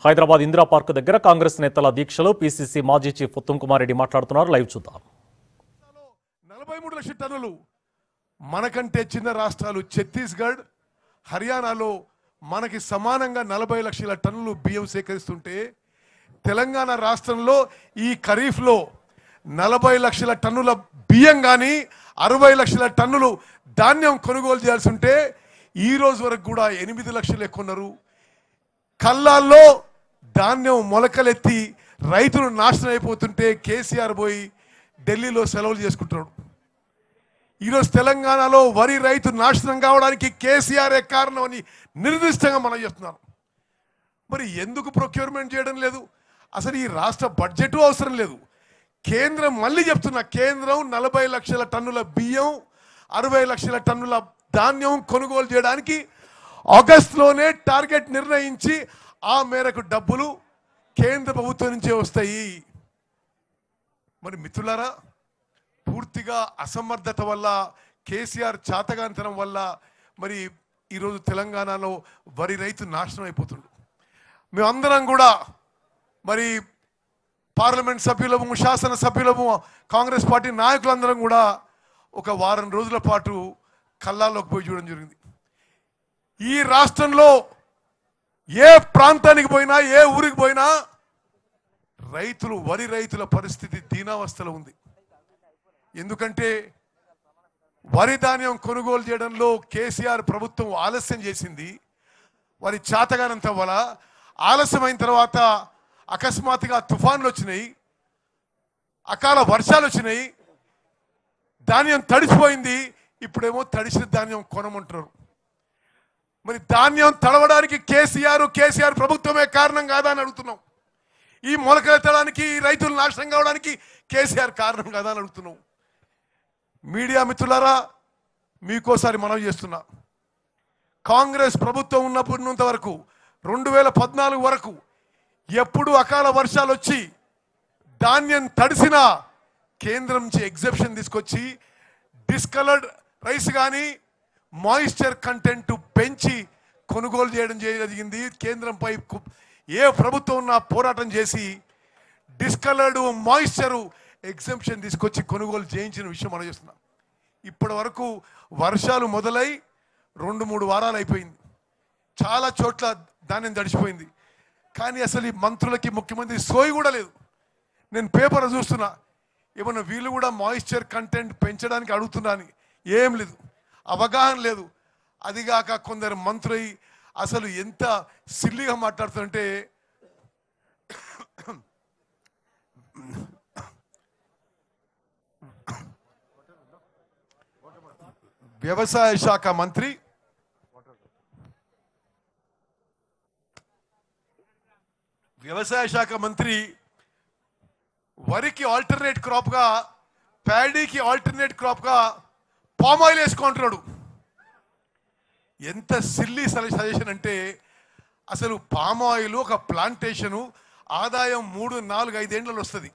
Hyderabad Indira park దగ్గర కాంగ్రెస్ నేతల దీక్షలో పీసీసీ మాజీ చీఫ్ ఉత్తమ్ కుమార్ రెడ్డి మాట్లాడుతున్నారు లైవ్ చూద్దాం నలభై మూడు లక్షల టన్నులు మనకంటే చిన్న రాష్ట్రాలు ఛత్తీస్గఢ్ హర్యానాలో మనకి సమానంగా నలభై లక్షల టన్నులు బియ్యం సేకరిస్తుంటే తెలంగాణ రాష్ట్రంలో ఈ ఖరీఫ్లో నలభై లక్షల టన్నుల బియ్యం కానీ అరవై లక్షల టన్నులు ధాన్యం కొనుగోలు చేయాల్సి ఉంటే ఈ రోజు వరకు కూడా ఎనిమిది లక్షలు కొన్నారు కళ్ళాల్లో ధాన్యం మొలకలెత్తి రైతులు నాశనం అయిపోతుంటే కేసీఆర్ పోయి ఢిల్లీలో సెలవులు చేసుకుంటున్నాడు ఈరోజు తెలంగాణలో వరి రైతు నాశనం కావడానికి కేసీఆర్ కారణం అని నిర్దిష్టంగా మనం చెప్తున్నాం మరి ఎందుకు ప్రొక్యూర్మెంట్ చేయడం లేదు అసలు ఈ రాష్ట్ర బడ్జెట్ అవసరం లేదు కేంద్రం మళ్ళీ చెప్తున్నా కేంద్రం నలభై లక్షల టన్నుల బియ్యం అరవై లక్షల టన్నుల ధాన్యం కొనుగోలు చేయడానికి ఆగస్టులోనే టార్గెట్ నిర్ణయించి ఆ మేరకు డబ్బులు కేంద్ర ప్రభుత్వం నుంచే వస్తాయి మరి మిత్రులారా పూర్తిగా అసమర్థత వల్ల కేసీఆర్ చాతగానితనం వల్ల మరి ఈరోజు తెలంగాణలో వరి రైతు నాశనం అయిపోతుండు మేమందరం కూడా మరి పార్లమెంట్ సభ్యులము శాసన సభ్యులము కాంగ్రెస్ పార్టీ నాయకులందరం కూడా ఒక వారం రోజుల పాటు కల్లాల్లోకి పోయి చూడడం జరిగింది ఈ రాష్ట్రంలో ఏ ప్రాంతానికి పోయినా ఏ ఊరికి పోయినా రైతులు వరి రైతుల పరిస్థితి దీనావస్థలో ఉంది ఎందుకంటే వరి ధాన్యం కొనుగోలు చేయడంలో కేసీఆర్ ప్రభుత్వం ఆలస్యం చేసింది వారి చాతగానంత వల్ల ఆలస్యమైన తర్వాత అకస్మాత్తుగా తుఫాన్లు వచ్చినాయి అకాల వర్షాలు వచ్చినాయి ధాన్యం తడిసిపోయింది ఇప్పుడేమో తడిసిన ధాన్యం కొనమంటున్నారు మరి ధాన్యం తడవడానికి కేసీఆర్ కేసీఆర్ ప్రభుత్వమే కారణం కాదా అని అడుగుతున్నాం ఈ మొలకెత్తడానికి ఈ రైతులు నాశనం కావడానికి కేసీఆర్ కారణం కాదా అని అడుగుతున్నాం మీడియా మిత్రులారా మీకోసారి మనవి చేస్తున్నా కాంగ్రెస్ ప్రభుత్వం ఉన్నప్పటినంత వరకు రెండు వేల పద్నాలుగు వరకు ఎప్పుడు అకాల వర్షాలు వచ్చి ధాన్యం తడిసిన కేంద్రం నుంచి ఎగ్జెప్షన్ తీసుకొచ్చి డిస్కలర్డ్ రైస్ కానీ మాయిశ్చర్ కంటెంట్ పెంచి కొనుగోలు చేయడం జరిగింది కేంద్రంపై కు- ఏ ప్రభుత్వం ఉన్నా పోరాటం చేసి డిస్కలర్డ్ మాయిశ్చరు ఎగ్జంప్షన్ తీసుకొచ్చి కొనుగోలు చేయించిన విషయం మనం చేస్తున్నాం ఇప్పటి వరకు వర్షాలు మొదలై రెండు మూడు వారాలు అయిపోయింది చాలా చోట్ల ధాన్యం తడిచిపోయింది కానీ అసలు ఈ మంత్రులకి ముఖ్యమంత్రి సోయి కూడా లేదు నేను పేపర్ చూస్తున్నా ఏమన్నా వీళ్ళు కూడా మాయిశ్చర్ కంటెంట్ పెంచడానికి అడుగుతున్నా అని ఏం లేదు అవగాహన లేదు అదిగాక కొందరు మంత్రులు అసలు ఎంత సిల్లిగా మాట్లాడుతుంటే వ్యవసాయ శాఖ మంత్రి వ్యవసాయ శాఖ మంత్రి వరికి ఆల్టర్నేట్ క్రాప్ గా ప్యాడీకి ఆల్టర్నేట్ క్రాప్ గా పామ్ ఆయిల్ వేసుకుంటున్నాడు ఎంత సిల్లీ సజెషన్ అంటే అసలు పామ్ ఆయిల్ ఒక ప్లాంటేషను ఆదాయం మూడు నాలుగు ఐదేండ్లలో వస్తుంది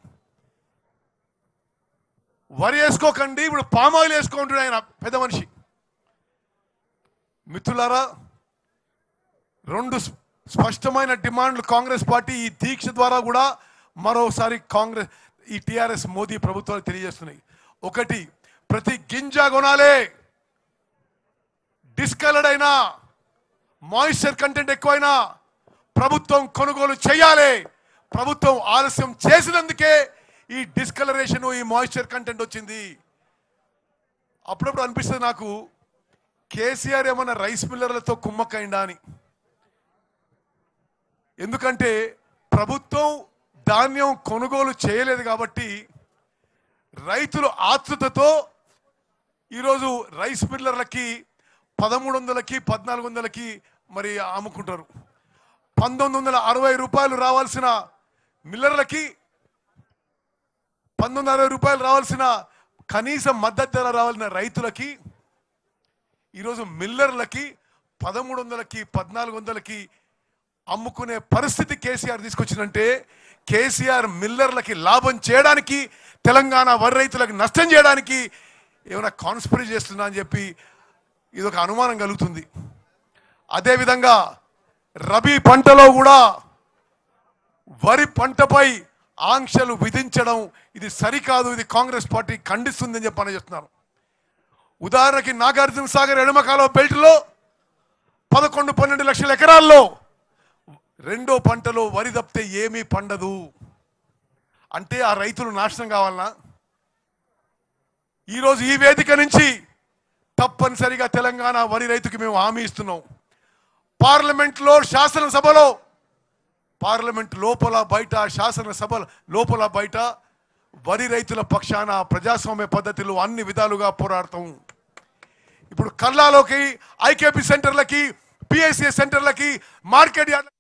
వరి వేసుకోకండి ఇప్పుడు పామ్ ఆయిల్ వేసుకుంటున్నాడు ఆయన పెద్ద మనిషి మిత్రులారా రెండు స్ప- స్పష్టమైన డిమాండ్లు కాంగ్రెస్ పార్టీ ఈ దీక్ష ద్వారా కూడా మరోసారి కాంగ్రెస్ ఈ టిఆర్ఎస్ మోదీ ప్రభుత్వాలు తెలియజేస్తున్నాయి ఒకటి ప్రతి గింజ కొనాలే డిస్కలర్డ్ అయినా మాయిశ్చర్ కంటెంట్ ఎక్కువైనా ప్రభుత్వం కొనుగోలు చేయాలి ప్రభుత్వం ఆలస్యం చేసినందుకే ఈ డిస్కలరేషన్ ఈ మాయిశ్చర్ కంటెంట్ వచ్చింది అప్పుడప్పుడు అనిపిస్తుంది నాకు కేసీఆర్ ఏమన్నా రైస్ మిల్లర్లతో కుమ్మక్కైందా అని ఎందుకంటే ప్రభుత్వం ధాన్యం కొనుగోలు చేయలేదు కాబట్టి రైతులు ఆతృతతో ఈరోజు రైస్ మిల్లర్లకి పదమూడు వందలకి పద్నాలుగు వందలకి మరి అమ్ముకుంటారు పంతొమ్మిది వందల అరవై రూపాయలు రావాల్సిన మిల్లర్లకి పంతొమ్మిది వందల అరవై రూపాయలు రావాల్సిన కనీస మద్దతు ధర రావాల్సిన రైతులకి ఈరోజు మిల్లర్లకి పదమూడు వందలకి పద్నాలుగు వందలకి అమ్ముకునే పరిస్థితి కేసీఆర్ తీసుకొచ్చిందంటే కేసీఆర్ మిల్లర్లకి లాభం చేయడానికి తెలంగాణ వరి రైతులకు నష్టం చేయడానికి ఏమైనా కాన్స్పిరీ చేస్తున్నా అని చెప్పి ఇది ఒక అనుమానం కలుగుతుంది అదేవిధంగా రబీ పంటలో కూడా వరి పంటపై ఆంక్షలు విధించడం ఇది సరికాదు ఇది కాంగ్రెస్ పార్టీ ఖండిస్తుందని చెప్పని చెప్తున్నారు ఉదాహరణకి నాగార్జున సాగర్ ఎడమకాల బెల్ట్లో పదకొండు పన్నెండు లక్షల ఎకరాల్లో రెండో పంటలో వరి తప్పితే ఏమీ పండదు అంటే ఆ రైతులు నాశనం కావాలనా ఈరోజు ఈ వేదిక నుంచి తప్పనిసరిగా తెలంగాణ వరి రైతుకి మేము హామీ ఇస్తున్నాం పార్లమెంట్లో శాసనసభలో పార్లమెంట్ లోపల బయట శాసనసభ లోపల బయట వరి రైతుల పక్షాన ప్రజాస్వామ్య పద్ధతిలో అన్ని విధాలుగా పోరాడతాం ఇప్పుడు కల్లాలోకి ఐకేపీ సెంటర్లకి పిఎస్సి సెంటర్లకి మార్కెట్ యార్డ్